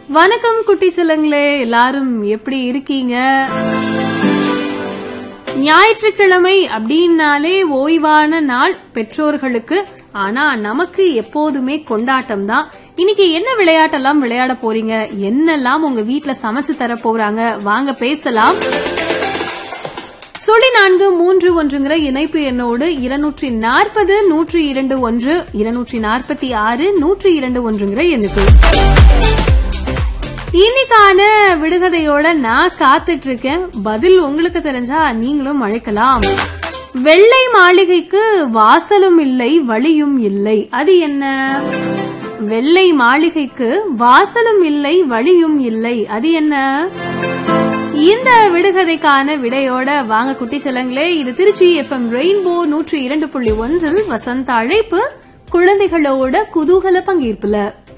வணக்கம் குட்டி செல்லங்களே எல்லாரும் எப்படி இருக்கீங்க ஞாயிற்றுக்கிழமை அப்படின்னாலே ஓய்வான நாள் பெற்றோர்களுக்கு ஆனா நமக்கு எப்போதுமே கொண்டாட்டம் தான் இன்னைக்கு என்ன விளையாட்டெல்லாம் விளையாட போறீங்க என்னெல்லாம் உங்க வீட்ல சமைச்சு தர போறாங்க வாங்க பேசலாம் சுழி நான்கு மூன்று ஒன்றுங்கிற இணைப்பு எண்ணோடு இருநூற்றி நாற்பது நூற்றி இரண்டு ஒன்று இருநூற்றி நாற்பத்தி ஆறு நூற்றி இரண்டு ஒன்றுங்கிற எண்ணுக்கு இன்னைக்கான விடுகதையோட நான் காத்துட்டு இருக்கேன் பதில் உங்களுக்கு தெரிஞ்சா நீங்களும் அழைக்கலாம் வெள்ளை மாளிகைக்கு வாசலும் இல்லை வழியும் இல்லை அது என்ன வெள்ளை மாளிகைக்கு வாசலும் இல்லை வழியும் இல்லை அது என்ன இந்த விடுகதைக்கான விடையோட வாங்க குட்டி செல்லங்களே இது திருச்சி எஃப்எம் ரெயின்போ நூற்றி இரண்டு புள்ளி ஒன்றில் வசந்த அழைப்பு குழந்தைகளோட குதூகல பங்கேற்புல